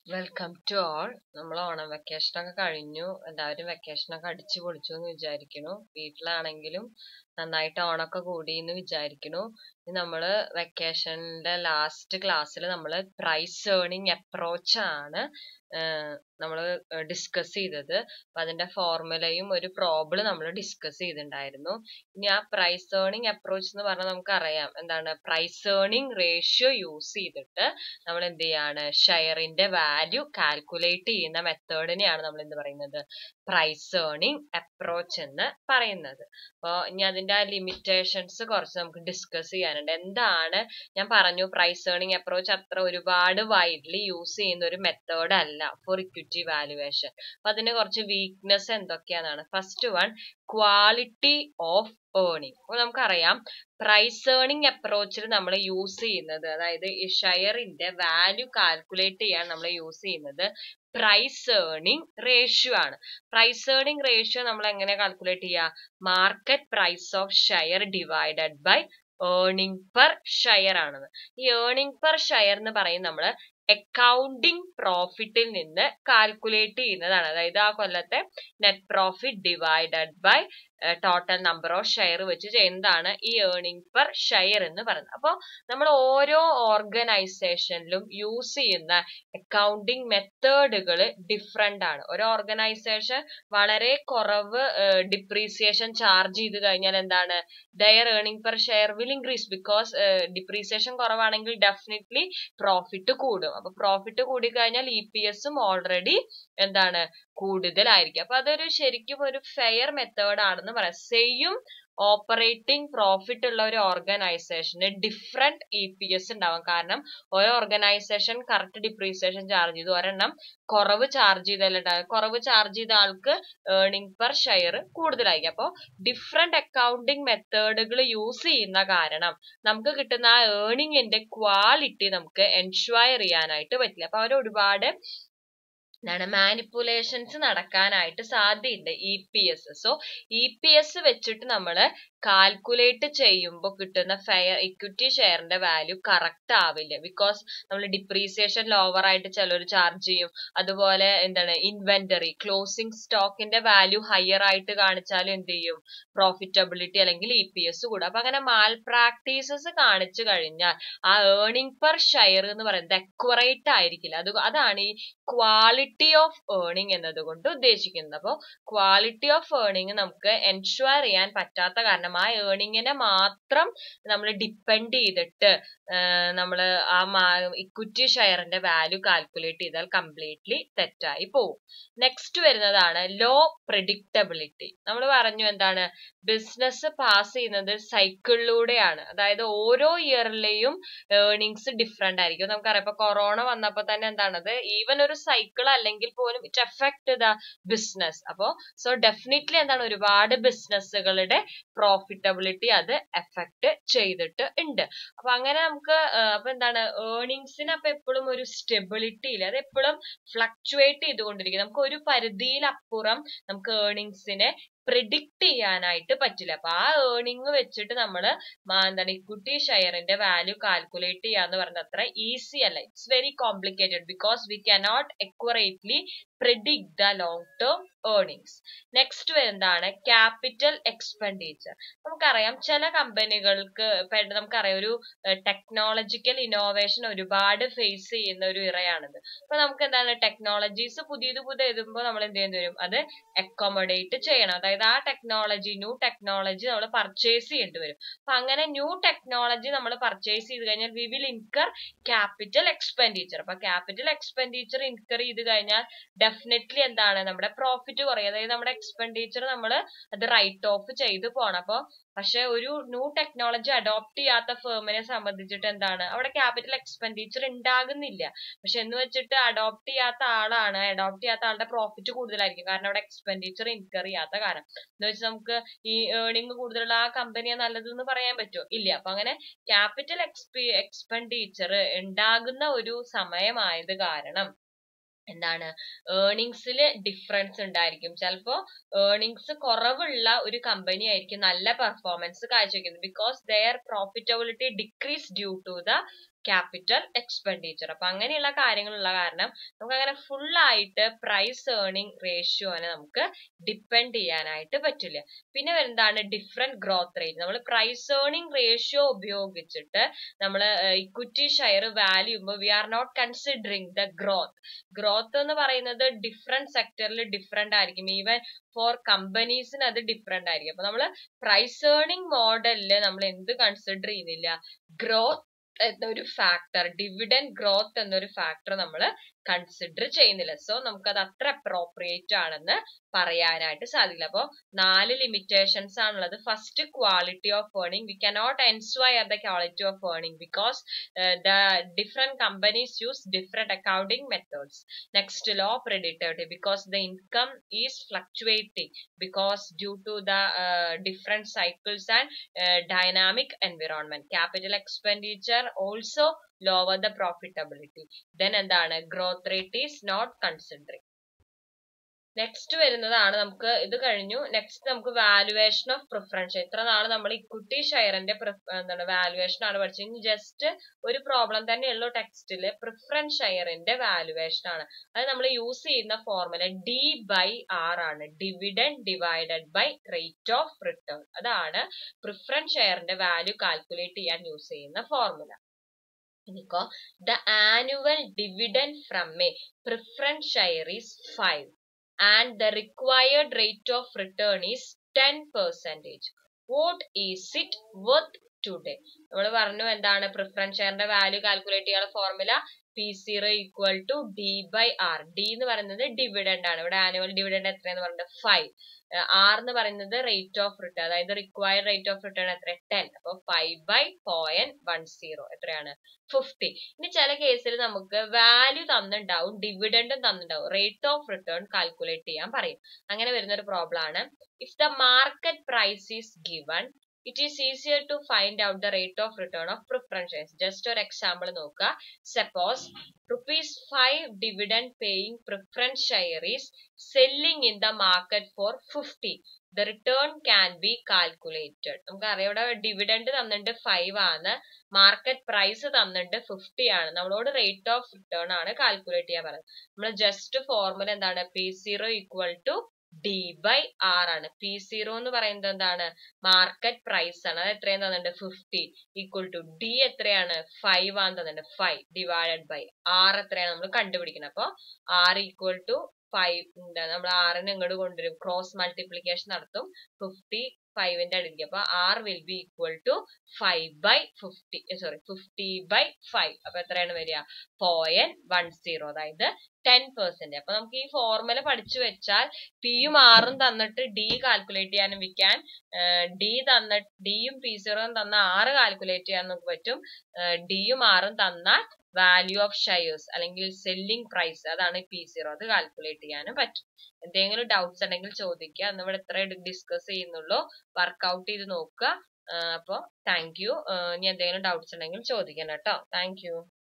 welcome to all നമ്മൾ Onam vacation ഒക്കെ കഴിഞ്ഞു എല്ലാവരും വെക്കേഷൻ ഒക്കെ അടിച്ചു പൊളിച്ചു എന്ന് വിചാരിക്കുന്നു വീട്ടിലാണെങ്കിലും നന്നായിട്ട് ഓണൊക്കെ കൂടി എന്ന് വിചാരിക്കുന്നു ഇനി നമ്മള് വെക്കേഷന്റെ ലാസ്റ്റ് ക്ലാസ്സിൽ നമ്മൾ പ്രൈസ് ഏർണിംഗ് അപ്രോച്ച് ആണ് നമ്മൾ ഡിസ്കസ് ചെയ്തത് അപ്പൊ അതിന്റെ ഫോർമുലയും ഒരു പ്രോബ്ലം നമ്മൾ ഡിസ്കസ് ചെയ്തിട്ടുണ്ടായിരുന്നു ഇനി ആ പ്രൈസ് ഏർണിംഗ് അപ്രോച്ച് എന്ന് പറഞ്ഞാൽ നമുക്കറിയാം എന്താണ് പ്രൈസ് ഏർണിംഗ് റേഷ്യോ യൂസ് ചെയ്തിട്ട് നമ്മൾ എന്ത് ചെയ്യാണ് ഷെയറിന്റെ വാല്യൂ കാൽക്കുലേറ്റ് ചെയ്യുന്ന മെത്തേഡിനെയാണ് നമ്മൾ എന്ത് പറയുന്നത് പ്രൈസ് ഏർണിംഗ് അപ്രോച്ച് എന്ന് പറയുന്നത് അപ്പോൾ ഇനി അതിന്റെ ആ ലിമിറ്റേഷൻസ് കുറച്ച് നമുക്ക് ഡിസ്കസ് ചെയ്യാനുണ്ട് എന്താണ് ഞാൻ പറഞ്ഞു പ്രൈസ് ഏർണിംഗ് അപ്രോച്ച് അത്ര ഒരുപാട് വൈഡ്ലി യൂസ് ചെയ്യുന്ന ഒരു മെത്തേഡ് അല്ല ഫോർ ഇക്വിറ്റി വാലുവേഷൻ അപ്പൊ അതിന് കുറച്ച് വീക്ക്നെസ് എന്തൊക്കെയാണെന്നാണ് first one quality of earning അപ്പൊ നമുക്കറിയാം പ്രൈസ് ഏർണിംഗ് അപ്രോച്ചിൽ നമ്മൾ യൂസ് ചെയ്യുന്നത് അതായത് ഈ ഷെയറിന്റെ വാല്യൂ കാൽക്കുലേറ്റ് ചെയ്യാൻ നമ്മൾ യൂസ് ചെയ്യുന്നത് പ്രൈസ് ഏർണിംഗ് റേഷ്യോ ആണ് പ്രൈസ് ഏർണിംഗ് റേഷ്യോ നമ്മൾ എങ്ങനെ കാൽക്കുലേറ്റ് ചെയ്യുക market price of share divided by earning per share ആണെന്ന് ഈ ഏർണിംഗ് പെർ ഷെയർ എന്ന് പറയും നമ്മൾ അക്കൗണ്ടിംഗ് പ്രോഫിറ്റിൽ നിന്ന് കാൽക്കുലേറ്റ് ചെയ്യുന്നതാണ് അതായത് ആ കൊല്ലത്തെ net profit divided by total number of share വെച്ച് ചെയ്യുന്നതാണ് ഈ ഏർണിംഗ് പെർ ഷെയർ എന്ന് പറയുന്നത് അപ്പോൾ നമ്മൾ ഓരോ ഓർഗനൈസേഷനിലും യൂസ് ചെയ്യുന്ന അക്കൗണ്ടിംഗ് മെത്തേഡുകൾ ഡിഫറെന്റ് ആണ് ഒരു ഓർഗനൈസേഷൻ വളരെ കുറവ് ഡിപ്രീസിയേഷൻ ചാർജ് ചെയ്ത് കഴിഞ്ഞാൽ എന്താണ് their earning per share will increase because depreciation കുറവാണെങ്കിൽ ഡെഫിനറ്റ്ലി പ്രോഫിറ്റ് കൂടും അപ്പൊ പ്രോഫിറ്റ് കൂടി കഴിഞ്ഞാൽ ഇ പി എസും ഓൾറെഡി എന്താണ് കൂടുതലായിരിക്കും അപ്പൊ അതൊരു ശരിക്കും ഒരു ഫെയർ മെത്തേഡ് ആണെന്ന് പറയാം സെയിം ഓപ്പറേറ്റിംഗ് പ്രോഫിറ്റ് ഉള്ള ഒരു ഓർഗനൈസേഷന് ഡിഫറെന്റ് ഇ പി എസ് ഉണ്ടാവും കാരണം ഓരോ ഓർഗനൈസേഷൻ കറക്റ്റ് ഡിപ്രീസിയേഷൻ ചാർജ് ചെയ്തു ഒരെണ്ണം കുറവ് ചാർജ് ചെയ്താലുണ്ടാവും കുറവ് ചാർജ് ചെയ്ത ആൾക്ക് ഏർണിംഗ് പെർ ഷെയർ കൂടുതലായിരിക്കും അപ്പോൾ ഡിഫറെന്റ് അക്കൗണ്ടിങ് മെത്തേഡുകൾ യൂസ് ചെയ്യുന്ന കാരണം നമുക്ക് കിട്ടുന്ന ആ ഏർണിംഗിന്റെ ക്വാളിറ്റി നമുക്ക് എൻഷുവയർ ചെയ്യാനായിട്ട് പറ്റില്ല അപ്പൊ അവർ ഒരുപാട് എന്താണ് മാനിപ്പുലേഷൻസ് നടക്കാനായിട്ട് സാധ്യതയുണ്ട് E P S so E P S വെച്ചിട്ട് നമ്മൾ കാൽക്കുലേറ്റ് ചെയ്യുമ്പോൾ കിട്ടുന്ന ഫെയർ ഇക്വിറ്റി ഷെയറിന്റെ വാല്യൂ കറക്റ്റ് ആവില്ല ബിക്കോസ് നമ്മൾ ഡിപ്രീസിയേഷൻ ലോവർ ആയിട്ട് ചിലർ ചാർജ് ചെയ്യും അതുപോലെ എന്താണ് ഇൻവെന്ററി ക്ലോസിംഗ് സ്റ്റോക്കിന്റെ വാല്യൂ ഹയർ ആയിട്ട് കാണിച്ചാലും എന്ത് ചെയ്യും പ്രോഫിറ്റബിലിറ്റി അല്ലെങ്കിൽ ഇ പി എസ് കൂടും അപ്പൊ അങ്ങനെ മാൽ പ്രാക്ടീസസ് കാണിച്ചു കഴിഞ്ഞാൽ ആ ഏർണിംഗ് പെർ ഷെയർ എന്ന് പറയുന്നത് അക്യുറേറ്റ് ആയിരിക്കില്ല അത് അതാണ് ഈ ക്വാളിറ്റി ഓഫ് ഏർണിംഗ് എന്നതുകൊണ്ട് ഉദ്ദേശിക്കുന്നത് അപ്പോൾ ക്വാളിറ്റി ഓഫ് ഏർണിംഗ് നമുക്ക് എൻഷുവർ ചെയ്യാൻ പറ്റാത്ത കാരണം ആ ഏർണിങ്ങിനെ മാത്രം നമ്മൾ ഡിപ്പെൻഡ് ചെയ്തിട്ട് നമ്മൾ ആ ഇക്വിറ്റി ഷെയറിന്റെ വാല്യൂ കാൽക്കുലേറ്റ് ചെയ്താൽ കംപ്ലീറ്റ്ലി തെറ്റായി പോകും നെക്സ്റ്റ് വരുന്നതാണ് ലോ പ്രിഡിക്റ്റബിലിറ്റി നമ്മൾ പറഞ്ഞു എന്താണ് ബിസിനസ് പാസ് ചെയ്യുന്നത് സൈക്കിളിലൂടെയാണ് അതായത് ഓരോ ഇയറിലെയും ഏർണിങ്സ് ഡിഫറെന്റ് ആയിരിക്കും നമുക്കറിയാം ഇപ്പൊ കൊറോണ വന്നപ്പോ തന്നെ എന്താണത് ഈവൻ ഒരു സൈക്കിൾ അല്ലെങ്കിൽ പോലും ഇറ്റ് എഫക്ട് ദ ബിസിനസ് അപ്പോ സോ ഡെഫിനറ്റ്ലി എന്താണ് ഒരുപാട് ബിസിനസ്സുകളുടെ പ്രോഫിറ്റബിലിറ്റി അത് എഫക്ട് ചെയ്തിട്ട് ഉണ്ട് അപ്പൊ അങ്ങനെ നമുക്ക് അപ്പൊ എന്താണ് ഏർണിങ്സിന് അപ്പൊ എപ്പോഴും ഒരു സ്റ്റെബിലിറ്റി ഇല്ല അത് എപ്പോഴും ഫ്ലക്ച്വേറ്റ് ചെയ്തുകൊണ്ടിരിക്കും നമുക്ക് ഒരു പരിധിയിലപ്പുറം നമുക്ക് ഏർണിങ്സിനെ പ്രിഡിക്റ്റ് ചെയ്യാനായിട്ട് പറ്റില്ല അപ്പൊ ആ ഏർണിംഗ് വെച്ചിട്ട് നമ്മൾ എന്താണ് ഇക്വിറ്റി ഷെയറിന്റെ വാല്യൂ കാൽക്കുലേറ്റ് ചെയ്യാന്ന് പറഞ്ഞത് അത്ര ഈസി അല്ല it's very complicated because we cannot accurately predict the long term earnings next വരുന്നതാണ് ക്യാപിറ്റൽ എക്സ്പെൻഡിച്ചർ നമുക്കറിയാം ചില കമ്പനികൾക്ക് നമുക്കറിയാം ഒരു ടെക്നോളജിക്കൽ ഇന്നോവേഷൻ ഒരുപാട് ഫേസ് ചെയ്യുന്ന ഒരു ഇറയാണിത് അപ്പൊ നമുക്ക് എന്താണ് ടെക്നോളജീസ് പുതിയത് പുതിയ എഴുതുമ്പോൾ നമ്മൾ എന്ത് ചെയ്യേണ്ടി വരും അത് അക്കോമഡേറ്റ് ചെയ്യണം അതായത് ആ ടെക്നോളജി ന്യൂ ടെക്നോളജി നമ്മൾ പർച്ചേസ് ചെയ്യേണ്ടി വരും അപ്പൊ അങ്ങനെ ന്യൂ ടെക്നോളജി നമ്മൾ പർച്ചേസ് ചെയ്ത് കഴിഞ്ഞാൽ we will incur capital expenditure അപ്പൊ ക്യാപിറ്റൽ എക്സ്പെൻഡിച്ചർ ഇൻകർ ചെയ്ത് കഴിഞ്ഞാൽ ഡെഫിനറ്റ്ലി എന്താണ് നമ്മുടെ പ്രോഫിറ്റ് കുറയും അതായത് നമ്മുടെ എക്സ്പെൻഡിച്ചർ നമ്മൾ അത് റൈറ്റ് ഓഫ് ചെയ്ത് പോകണം അപ്പൊ പക്ഷെ ഒരു ന്യൂ ടെക്നോളജി അഡോപ്റ്റ് ചെയ്യാത്ത ഫേമിനെ സംബന്ധിച്ചിട്ട് എന്താണ് അവിടെ ക്യാപിറ്റൽ എക്സ്പെൻഡിച്ചർ ഉണ്ടാകുന്നില്ല പക്ഷെ എന്ന് വെച്ചിട്ട് അഡോപ്റ്റ് ചെയ്യാത്ത ആളാണ് അഡോപ്റ്റ് ചെയ്യാത്ത ആളുടെ പ്രോഫിറ്റ് കൂടുതലായിരിക്കും കാരണം അവിടെ എക്സ്പെൻഡിച്ചർ ഇൻകർ ചെയ്യാത്ത കാരണം എന്ന് വെച്ചാൽ നമുക്ക് ഈ ഏർണിംഗ് കൂടുതലുള്ള ആ കമ്പനിയാണ് നല്ലതെന്ന് പറയാൻ പറ്റുമോ ഇല്ല അപ്പൊ അങ്ങനെ ക്യാപിറ്റൽ എക്സ്പി എക്സ്പെൻഡിച്ചർ ഉണ്ടാകുന്ന ഒരു സമയമായത് കാരണം എന്താണ് ഏർണിങ്സിൽ ഡിഫറൻസ് ഉണ്ടായിരിക്കും ചിലപ്പോ ഏർണിങ്സ് കുറവുള്ള ഒരു കമ്പനി ആയിരിക്കും നല്ല പെർഫോമൻസ് കാഴ്ചവെക്കുന്നത് because their profitability decrease due to the capital expenditure അപ്പൊ അങ്ങനെയുള്ള കാര്യങ്ങളുള്ള കാരണം നമുക്ക് അങ്ങനെ ഫുൾ ആയിട്ട് പ്രൈസ് ഏർണിംഗ് റേഷ്യോനെ നമുക്ക് ഡിപ്പെൻഡ് ചെയ്യാനായിട്ട് പറ്റില്ല പിന്നെ എന്താണ് ഡിഫറെന്റ് ഗ്രോത്ത് റേറ്റ് നമ്മൾ പ്രൈസ് ഏർണിംഗ് റേഷ്യോ ഉപയോഗിച്ചിട്ട് നമ്മൾ ഇക്വിറ്റി ഷെയർ വാല്യൂ ചെയ്യുമ്പോൾ we are not considering the growth growth എന്ന് പറയുന്നത് ഡിഫറെന്റ് സെക്ടറിൽ ഡിഫറെന്റ് ആയിരിക്കും ഈവൻ ഫോർ കമ്പനീസിന് അത് ഡിഫറെന്റ് ആയിരിക്കും അപ്പൊ നമ്മൾ പ്രൈസ് ഏർണിംഗ് മോഡലിൽ നമ്മൾ എന്ത് കൺസിഡർ ചെയ്യുന്നില്ല ഗ്രോത്ത് എന്നൊരു ഫാക്ടർ ഡിവിഡൻ ഗ്രോത്ത് എന്നൊരു ഫാക്ടർ നമ്മൾ കൺസിഡർ ചെയ്യുന്നില്ല സോ നമുക്കത് അത്ര അപ്രോപ്രിയേറ്റ് ആണെന്ന് പറയാനായിട്ട് സാധിക്കില്ല അപ്പോൾ നാല് ലിമിറ്റേഷൻസ് ആണുള്ളത് first quality of earning we cannot ensure the quality of earning because the different companies use different accounting methods next low predictability because the income is fluctuating because due to the different cycles and dynamic environment capital expenditure also lower the profitability then എന്താണ് growth rate is not considering next വരുന്നതാണ് നമുക്ക് ഇത് കഴിഞ്ഞു next നമുക്ക് valuation of preference ഇത്ര നാൾ നമ്മൾ equity ഷെയറിന്റെ എന്താണ് വാലുവേഷൻ ആണ് പഠിച്ചത് ഇനി ജസ്റ്റ് ഒരു പ്രോബ്ലം തന്നെ ഉള്ളൂ ടെക്സ്റ്റില് പ്രിഫറൻസ് ഷെയറിന്റെ വാലുവേഷൻ ആണ് അത് നമ്മൾ യൂസ് ചെയ്യുന്ന ഫോർമുല ഡി ബൈ ആർ ആണ് dividend divided by rate of return അതാണ് പ്രിഫറൻസ് ഷെയറിന്റെ വാല്യൂ കാൽക്കുലേറ്റ് ചെയ്യാൻ യൂസ് ചെയ്യുന്ന ഫോർമുല ഇനിക്കോ the annual dividend from a preference share is five and the required rate of return is ten percentage what is it worth today നമ്മൾ പറഞ്ഞു എന്താണ് preference ഷെയറിന്റെ value calculate ചെയ്യാനുള്ള formula P zero equal to D by R D എന്ന് പറയുന്നത് dividend ആണ് ഇവിടെ annual dividend എത്രയെന്ന് പറയുന്നത് ഫൈവ് ആർ എന്ന് പറയുന്നത് റേറ്റ് ഓഫ് റിട്ടേൺ അതായത് റിക്വയർഡ് റേറ്റ് ഓഫ് റിട്ടേൺ എത്ര ടെൻ അപ്പൊ five by point one zero എത്രയാണ് ഫിഫ്റ്റി ഇനി ചില കേസിൽ നമുക്ക് വാല്യൂ തന്നിട്ടുണ്ടാവും ഡിവിഡൻഡും തന്നിട്ടുണ്ടാവും റേറ്റ് ഓഫ് റിട്ടേൺ കാൽക്കുലേറ്റ് ചെയ്യാൻ പറയും അങ്ങനെ വരുന്ന ഒരു പ്രോബ്ലം ആണ് if the market price is given it is easier to find out the rate of return of preference shares just ഒരു എക്സാമ്പിൾ നോക്കുക suppose rupees five dividend paying preference share is selling in the market for fifty the return can be calculated നമുക്കറിയാം ഇവിടെ dividend തന്നിട്ട് five ആണ് market price തന്നിട്ട് fifty ആണ് നമ്മളോട് rate of return ആണ് കാൽക്കുലേറ്റ് ചെയ്യാൻ പറയുന്നത് നമ്മൾ ജസ്റ്റ് ഫോർമുല എന്താണ് P zero equal to D by R ആണ് പി സീറോ എന്ന് പറയുന്നത് എന്താണ് മാർക്കറ്റ് പ്രൈസ് ആണ് അത് എത്രയും തന്നിട്ടുണ്ട് ഫിഫ്റ്റി ഈക്വൽ ടു ഡി എത്രയാണ് ഫൈവ് ആണ് തന്നിട്ടുണ്ട് ഫൈവ് ഡിവൈഡഡ് ബൈ ആർ എത്രയാണ് നമ്മൾ കണ്ടുപിടിക്കുന്നത് അപ്പൊ ആർ ഈക്വൽ ടു ഫൈവ് എന്താണ് നമ്മൾ ആറിന് ഇങ്ങോട്ട് കൊണ്ടുവരും ക്രോസ് മൾട്ടിപ്ലിക്കേഷൻ നടത്തും ഫിഫ്റ്റി ഫൈവിന്റെ അടുത്തേക്ക് അപ്പൊ R will be equal to five by fifty sorry fifty by five അപ്പൊ എത്രയാണ് വരിക പോയിന്റ് വൺ സീറോ അതായത് ടെൻ പെർസെന്റ് അപ്പൊ നമുക്ക് ഈ ഫോർമുല പഠിച്ചു വെച്ചാൽ പിയും ആറും തന്നിട്ട് ഡി കാൽക്കുലേറ്റ് ചെയ്യാനും വിൽക്കാൻ ഡി തന്ന ഡിയും പി സീറോയും തന്ന ആറ് കാൽക്കുലേറ്റ് ചെയ്യാൻ നമുക്ക് പറ്റും ഡിയും ആറും തന്നാൽ വാല്യൂ ഓഫ് ഷെയർസ് അല്ലെങ്കിൽ സെല്ലിംഗ് പ്രൈസ് അതാണ് പി സീറോ അത് കാൽക്കുലേറ്റ് ചെയ്യാനും പറ്റും എന്തെങ്കിലും ഡൗട്ട്സ് ഉണ്ടെങ്കിൽ ചോദിക്കുക അന്ന് ഇവിടെ ഇത്ര ഡിസ്കസ് ചെയ്യുന്നുള്ളൂ വർക്ക്ഔട്ട് ചെയ്ത് നോക്കുക അപ്പോൾ താങ്ക് യു ഇനി എന്തെങ്കിലും ഡൗട്ട്സ് ഉണ്ടെങ്കിൽ ചോദിക്കണം കേട്ടോ താങ്ക് യു